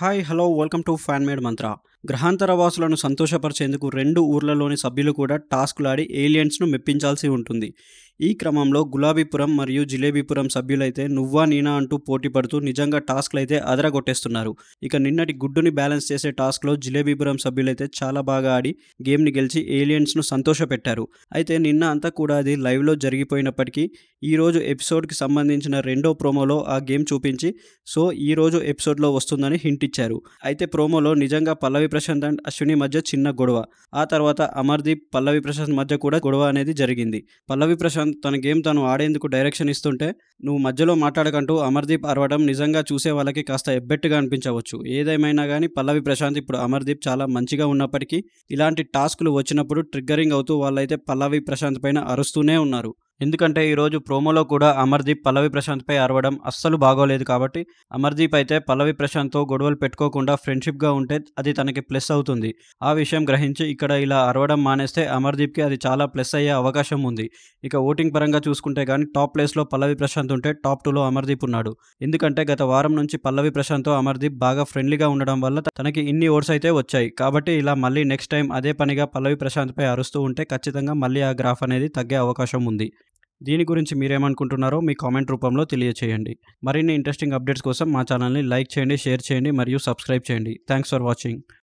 hi hello welcome to fan made మంత్ర గ్రహాంతర వాసులను సంతోషపరిచేందుకు రెండు ఊర్లలోని సభ్యులు కూడా టాస్కులాడి ఏలియన్స్ను మెప్పించాల్సి ఉంటుంది ఈ క్రమంలో గులాబీపురం మరియు జిలేబీపురం సభ్యులైతే నువ్వా నేనా అంటూ పోటీ పడుతూ నిజంగా టాస్క్లు అయితే అదరగొట్టేస్తున్నారు ఇక నిన్నటి గుడ్డుని బ్యాలెన్స్ చేసే టాస్క్లో జిలేబీపురం సభ్యులైతే చాలా బాగా ఆడి గేమ్ని గెలిచి ఏలియన్స్ను సంతోషపెట్టారు అయితే నిన్న అంతా కూడా అది లైవ్లో జరిగిపోయినప్పటికీ ఈరోజు ఎపిసోడ్కి సంబంధించిన రెండో ప్రోమోలో ఆ గేమ్ చూపించి సో ఈ రోజు ఎపిసోడ్లో వస్తుందని హింట్ ఇచ్చారు అయితే ప్రోమోలో నిజంగా పల్లవి ప్రశాంత్ అండ్ అశ్విని మధ్య చిన్న గొడవ ఆ తర్వాత అమర్దీప్ పల్లవి ప్రశాంత్ మధ్య కూడా గొడవ అనేది జరిగింది పల్లవి ప్రశాంత్ తన గేమ్ తను ఆడేందుకు డైరెక్షన్ ఇస్తుంటే నువ్వు మధ్యలో మాట్లాడకంటూ అమర్దీప్ అరవడం నిజంగా చూసే వాళ్ళకి కాస్త ఎబ్బెట్టుగా అనిపించవచ్చు ఏదేమైనా కానీ పల్లవి ప్రశాంత్ ఇప్పుడు అమర్దీప్ చాలా మంచిగా ఉన్నప్పటికీ ఇలాంటి టాస్కులు వచ్చినప్పుడు ట్రిగ్గరింగ్ అవుతూ వాళ్ళైతే పల్లవి ప్రశాంత్ పైన అరుస్తూనే ఉన్నారు ఎందుకంటే ఈరోజు ప్రోమోలో కూడా అమర్దీప్ పల్లవి ప్రశాంత్పై అరవడం అస్సలు బాగోలేదు కాబట్టి అమర్దీప్ అయితే పల్లవి ప్రశాంత్తో గొడవలు పెట్టుకోకుండా ఫ్రెండ్షిప్గా ఉంటే అది తనకి ప్లస్ అవుతుంది ఆ విషయం గ్రహించి ఇక్కడ ఇలా అరవడం మానేస్తే అమర్దీప్కి అది చాలా ప్లస్ అయ్యే అవకాశం ఉంది ఇక ఓటింగ్ పరంగా చూసుకుంటే కానీ టాప్ ప్లేస్లో పల్లవి ప్రశాంత్ ఉంటే టాప్ టూలో అమర్దీప్ ఉన్నాడు ఎందుకంటే గత వారం నుంచి పల్లవి ప్రశాంత్తో అమర్దీప్ బాగా ఫ్రెండ్లీగా ఉండడం వల్ల తనకి ఇన్ని ఓట్స్ అయితే వచ్చాయి కాబట్టి ఇలా మళ్ళీ నెక్స్ట్ టైం అదే పనిగా పల్లవి ప్రశాంత్పై అరుస్తూ ఉంటే ఖచ్చితంగా మళ్ళీ ఆ గ్రాఫ్ అనేది తగ్గే అవకాశం ఉంది దీని గురించి మీరేమనుకుంటున్నారో మీ కామెంట్ రూపంలో తెలియచేయండి మరిన్ని ఇంట్రెస్టింగ్ అప్డేట్స్ కోసం మా ఛానల్ని లైక్ చేయండి షేర్ చేయండి మరియు సబ్స్క్రైబ్ చేయండి థ్యాంక్స్ ఫర్ వాచింగ్